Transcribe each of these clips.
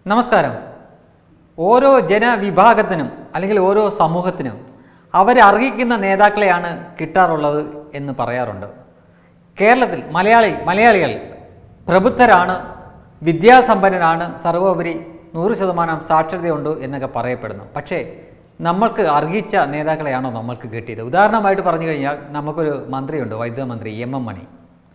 നമസ്കാരം ഓരോ ജനവിഭാഗത്തിനും അല്ലെങ്കിൽ ഓരോ സമൂഹത്തിനും അവരർഹിക്കുന്ന നേതാക്കളെയാണ് കിട്ടാറുള്ളത് എന്ന് പറയാറുണ്ട് കേരളത്തിൽ മലയാളി മലയാളികൾ പ്രബുദ്ധരാണ് വിദ്യാസമ്പന്നരാണ് സർവോപരി നൂറ് ശതമാനം സാക്ഷരതയുണ്ട് എന്നൊക്കെ പറയപ്പെടുന്നു പക്ഷേ നമ്മൾക്ക് അർഹിച്ച നേതാക്കളെയാണോ നമ്മൾക്ക് കിട്ടിയത് ഉദാഹരണമായിട്ട് പറഞ്ഞു കഴിഞ്ഞാൽ നമുക്കൊരു മന്ത്രിയുണ്ട് വൈദ്യുത മന്ത്രി എം എം മണി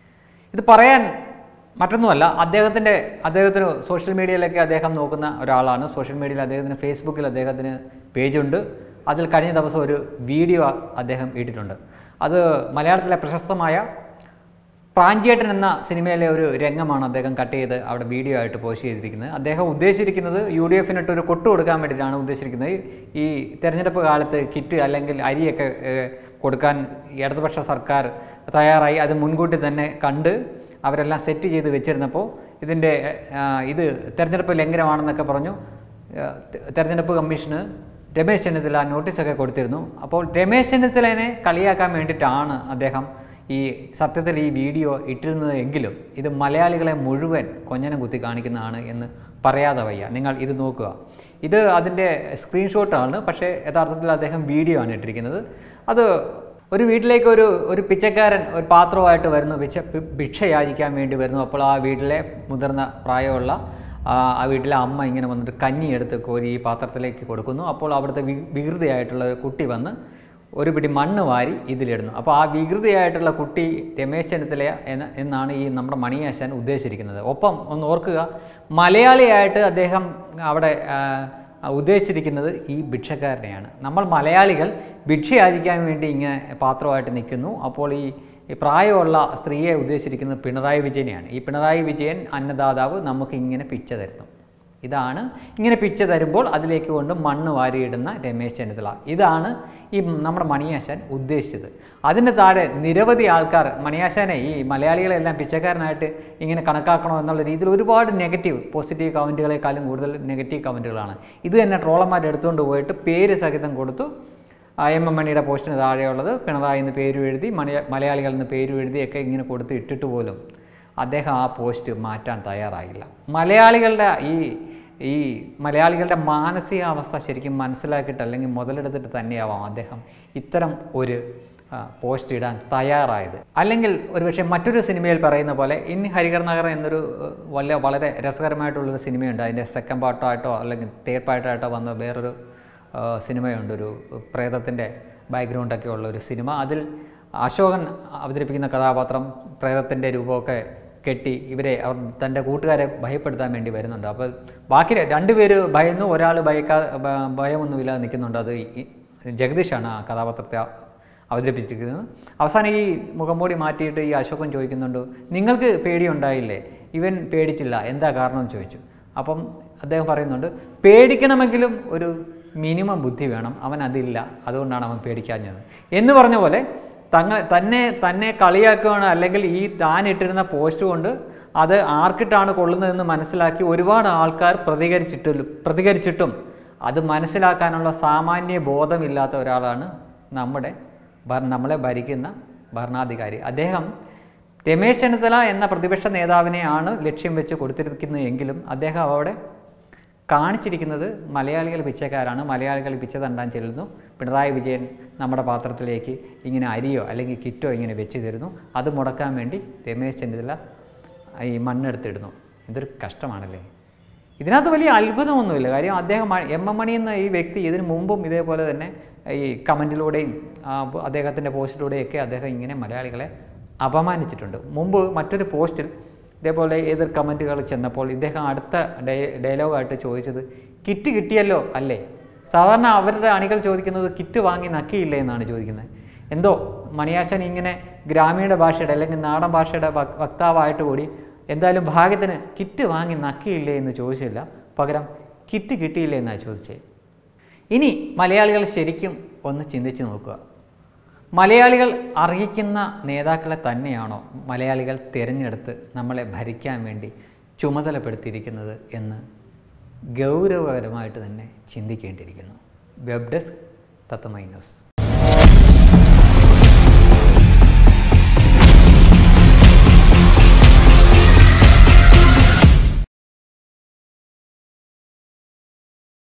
ഇത് പറയാൻ മറ്റൊന്നുമല്ല അദ്ദേഹത്തിൻ്റെ അദ്ദേഹത്തിന് സോഷ്യൽ മീഡിയയിലൊക്കെ അദ്ദേഹം നോക്കുന്ന ഒരാളാണ് സോഷ്യൽ മീഡിയയിൽ അദ്ദേഹത്തിന് ഫേസ്ബുക്കിൽ അദ്ദേഹത്തിന് പേജുണ്ട് അതിൽ കഴിഞ്ഞ ദിവസം ഒരു വീഡിയോ അദ്ദേഹം ഇട്ടിട്ടുണ്ട് അത് മലയാളത്തിലെ പ്രശസ്തമായ പ്രാഞ്ചേട്ടൻ എന്ന സിനിമയിലെ ഒരു രംഗമാണ് അദ്ദേഹം കട്ട് ചെയ്ത് അവിടെ വീഡിയോ ആയിട്ട് പോസ്റ്റ് ചെയ്തിരിക്കുന്നത് അദ്ദേഹം ഉദ്ദേശിച്ചിരിക്കുന്നത് യു ഡി എഫിനിട്ട് ഒരു കൊട്ടു കൊടുക്കാൻ വേണ്ടിയിട്ടാണ് ഉദ്ദേശിച്ചിരിക്കുന്നത് ഈ തെരഞ്ഞെടുപ്പ് കാലത്ത് കിറ്റ് അല്ലെങ്കിൽ അരിയൊക്കെ ഏഹ്, കൊടുക്കാൻ ഇടതുപക്ഷ സർക്കാർ തയ്യാറായി അത് മുൻകൂട്ടി തന്നെ കണ്ട് അവരെല്ലാം സെറ്റ് ചെയ്ത് വെച്ചിരുന്നപ്പോൾ ഇതിൻ്റെ ആ, ഇത് തെരഞ്ഞെടുപ്പ് ലംഘനമാണെന്നൊക്കെ പറഞ്ഞു ആ, തെ- തെരഞ്ഞെടുപ്പ് കമ്മീഷന് രമേശ് ചെന്നിത്തല നോട്ടീസൊക്കെ കൊടുത്തിരുന്നു അപ്പോൾ രമേശ് ചെന്നിത്തലനെ കളിയാക്കാൻ വേണ്ടിയിട്ടാണ് അദ്ദേഹം ഈ സത്യത്തിൽ ഈ വീഡിയോ ഇട്ടിരുന്നത് എങ്കിലും ഇത് മലയാളികളെ മുഴുവൻ കൊഞ്ഞനം കുത്തി കാണിക്കുന്നതാണ് എന്ന് പറയാതെ വയ്യ നിങ്ങൾ ഇത് നോക്കുക ഇത് അതിൻ്റെ സ്ക്രീൻഷോട്ടാണ് പക്ഷേ യഥാർത്ഥത്തിൽ അദ്ദേഹം വീഡിയോ ആണ് ഇട്ടിരിക്കുന്നത് അത് ഒരു വീട്ടിലേക്ക് ഒരു ഒരു പിച്ചക്കാരൻ ഒരു പാത്രമായിട്ട് വരുന്നു ഭിക്ഷ ഭി- ഭിക്ഷ യാചിക്കാൻ വേണ്ടി വരുന്നു അപ്പോൾ ആ വീട്ടിലെ മുതിർന്ന പ്രായമുള്ള ആ ആ വീട്ടിലെ അമ്മ ഇങ്ങനെ വന്നിട്ട് കഞ്ഞി എടുത്ത് കോരി ഈ പാത്രത്തിലേക്ക് കൊടുക്കുന്നു അപ്പോൾ അവിടുത്തെ വി വികൃതിയായിട്ടുള്ള ഒരു കുട്ടി വന്ന് ഒരു പിടി മണ്ണ് വാരി ഇതിലിടുന്നു അപ്പോൾ ആ വികൃതിയായിട്ടുള്ള കുട്ടി രമേശ് ചെന്നിത്തല എന്ന എന്നാണ് ഈ നമ്മുടെ മണിയാശാൻ ഉദ്ദേശിച്ചിരിക്കുന്നത് ഒപ്പം ഒന്ന് ഓർക്കുക മലയാളിയായിട്ട് അദ്ദേഹം അവിടെ ആ, ഉദ്ദേശിച്ചിരിക്കുന്നത് ഈ ഭിക്ഷക്കാരനെയാണ് നമ്മൾ മലയാളികൾ ഭിക്ഷ യാചിക്കാൻ വേണ്ടി ഇങ്ങനെ പാത്രമായിട്ട് നിൽക്കുന്നു അപ്പോൾ ഈ ഈ പ്രായമുള്ള സ്ത്രീയെ ഉദ്ദേശിച്ചിരിക്കുന്നത് പിണറായി വിജയനെയാണ് ഈ പിണറായി വിജയൻ അന്നദാതാവ് നമുക്ക് ഇങ്ങനെ പിച്ച തരുന്നു ഇതാണ് ഇങ്ങനെ പിച്ച തരുമ്പോൾ അതിലേക്ക് കൊണ്ട് മണ്ണ് വാരിയിടുന്ന രമേശ് ചെന്നിത്തല ഇതാണ് ഈ നമ്മുടെ മണിയാശാൻ ഉദ്ദേശിച്ചത് അതിന് താഴെ നിരവധി ആൾക്കാർ മണിയാശാനെ ഈ മലയാളികളെല്ലാം പിച്ചക്കാരനായിട്ട് ഇങ്ങനെ കണക്കാക്കണോ എന്നുള്ള രീതിയിൽ ഒരുപാട് നെഗറ്റീവ് പോസിറ്റീവ് കമൻറ്റുകളെക്കാളും കൂടുതൽ നെഗറ്റീവ് കമൻറ്റുകളാണ് ഇത് തന്നെ ട്രോളന്മാർ എടുത്തുകൊണ്ട് പോയിട്ട് പേര് സഹിതം കൊടുത്തു ആ എം എം മണിയുടെ പോസ്റ്റിന് താഴെയുള്ളത് പിണറായി എന്ന് പേരും എഴുതി മണി മലയാളികൾ എന്ന് പേരും എഴുതിയൊക്കെ ഇങ്ങനെ കൊടുത്ത് ഇട്ടിട്ട് പോലും അദ്ദേഹം ആ പോസ്റ്റ് മാറ്റാൻ തയ്യാറായില്ല മലയാളികളുടെ ഈ ഈ മലയാളികളുടെ മാനസികാവസ്ഥ ശരിക്കും മനസ്സിലാക്കിയിട്ട് അല്ലെങ്കിൽ മുതലെടുത്തിട്ട് തന്നെയാവാം അദ്ദേഹം ഇത്തരം ഒരു ആ, പോസ്റ്റ് ഇടാൻ തയ്യാറായത് അല്ലെങ്കിൽ ഒരുപക്ഷെ മറ്റൊരു സിനിമയിൽ പറയുന്ന പോലെ ഇൻ ഹരിഹർ നഗർ എന്നൊരു ഏഹ്, വലിയ വളരെ രസകരമായിട്ടുള്ളൊരു സിനിമയുണ്ട് അതിൻ്റെ സെക്കൻഡ് പാർട്ടായിട്ടോ അല്ലെങ്കിൽ തേർഡ് പാർട്ടായിട്ടോ വന്ന വേറൊരു ആ, സിനിമയുണ്ട് ഒരു പ്രേതത്തിൻ്റെ ബാക്ക്ഗ്രൗണ്ടൊക്കെ ഉള്ള ഒരു സിനിമ അതിൽ അശോകൻ അവതരിപ്പിക്കുന്ന കഥാപാത്രം പ്രേതത്തിൻ്റെ രൂപമൊക്കെ കെട്ടി ഇവരെ അവർ തൻ്റെ കൂട്ടുകാരെ ഭയപ്പെടുത്താൻ വേണ്ടി വരുന്നുണ്ട് അപ്പോൾ ബാക്കി രണ്ടുപേര് ഭയന്നു ഒരാൾ ഭയക്കാ ഭ- ഭയമൊന്നുമില്ലാതെ നിൽക്കുന്നുണ്ട് അത് ഈ ജഗദീഷാണ് ആ കഥാപാത്രത്തെ അ- അവതരിപ്പിച്ചിരിക്കുന്നത് അവസാനം ഈ മുഖംമൂടി മാറ്റിയിട്ട് ഈ അശോകൻ ചോദിക്കുന്നുണ്ട് നിങ്ങൾക്ക് പേടിയുണ്ടായില്ലേ ഇവൻ പേടിച്ചില്ല എന്താ കാരണം എന്ന് ചോദിച്ചു അപ്പം അദ്ദേഹം പറയുന്നുണ്ട് പേടിക്കണമെങ്കിലും ഒരു മിനിമം ബുദ്ധി വേണം അവൻ അതില്ല അതുകൊണ്ടാണ് അവൻ പേടിക്കാഞ്ഞത് എന്ന് പറഞ്ഞ പോലെ തങ്ങ തന്നെ തന്നെ കളിയാക്കുകയാണ് അല്ലെങ്കിൽ ഈ താൻ ഇട്ടിരുന്ന പോസ്റ്റ് കൊണ്ട് അത് ആർക്കിട്ടാണ് കൊള്ളുന്നതെന്ന് മനസ്സിലാക്കി ഒരുപാട് ആൾക്കാർ പ്രതികരിച്ചിട്ടും പ്രതികരിച്ചിട്ടും അത് മനസ്സിലാക്കാനുള്ള സാമാന്യ ബോധമില്ലാത്ത ഒരാളാണ് നമ്മുടെ ഭ- നമ്മളെ ഭരിക്കുന്ന ഭരണാധികാരി അദ്ദേഹം രമേശ് ചെന്നിത്തല എന്ന പ്രതിപക്ഷ നേതാവിനെയാണ് ലക്ഷ്യം വെച്ച് കൊടുത്തിരിക്കുന്നത് എങ്കിലും അദ്ദേഹം അവിടെ കാണിച്ചിരിക്കുന്നത് മലയാളികൾ പിച്ചക്കാരാണ് മലയാളികൾ പിച്ച തണ്ടാൻ ചെല്ലുന്നു പിണറായി വിജയൻ നമ്മുടെ പാത്രത്തിലേക്ക് ഇങ്ങനെ അരിയോ അല്ലെങ്കിൽ കിറ്റോ ഇങ്ങനെ വെച്ച് തരുന്നു അത് മുടക്കാൻ വേണ്ടി രമേശ് ചെന്നിത്തല ഈ മണ്ണെടുത്തിടുന്നു ഇതൊരു കഷ്ടമാണല്ലേ ഇതിനകത്ത് വലിയ അത്ഭുതമൊന്നുമില്ല കാര്യം അദ്ദേഹം മ- എം എം മണി എന്ന ഈ വ്യക്തി ഇതിനു മുമ്പും ഇതേപോലെ തന്നെ ഈ കമൻറ്റിലൂടെയും അദ്ദേഹത്തിൻ്റെ പോസ്റ്റിലൂടെയൊക്കെ അദ്ദേഹം ഇങ്ങനെ മലയാളികളെ അപമാനിച്ചിട്ടുണ്ട് മുമ്പ് മറ്റൊരു പോസ്റ്റിൽ ഇതേപോലെ എതിർ കമൻറ്റുകൾ ചെന്നപ്പോൾ ഇദ്ദേഹം അടുത്ത ഡയ ഡയലോഗായിട്ട് ചോദിച്ചത് കിറ്റ് കിട്ടിയല്ലോ അല്ലേ സാധാരണ അവരുടെ അണികൾ ചോദിക്കുന്നത് കിറ്റ് വാങ്ങി നക്കിയില്ലേ എന്നാണ് ചോദിക്കുന്നത് എന്തോ മണിയാശൻ ഇങ്ങനെ ഗ്രാമീണ ഭാഷയുടെ അല്ലെങ്കിൽ നാടൻ ഭാഷയുടെ വക്- വക്താവായിട്ട് കൂടി എന്തായാലും ഭാഗ്യത്തിന് കിറ്റ് വാങ്ങി നക്കിയില്ലേ എന്ന് ചോദിച്ചില്ല പകരം കിറ്റ് കിട്ടിയില്ലേ എന്നാണ് ചോദിച്ചത് ഇനി മലയാളികൾ ശരിക്കും ഒന്ന് ചിന്തിച്ച് നോക്കുക മലയാളികൾ അർഹിക്കുന്ന നേതാക്കളെ തന്നെയാണോ മലയാളികൾ തിരഞ്ഞെടുത്ത് നമ്മളെ ഭരിക്കാൻ വേണ്ടി ചുമതലപ്പെടുത്തിയിരിക്കുന്നത് എന്ന് ഗൗരവകരമായിട്ട് തന്നെ ചിന്തിക്കേണ്ടിയിരിക്കുന്നു വെബ് ഡെസ്ക് തത്തമൈ ന്യൂസ്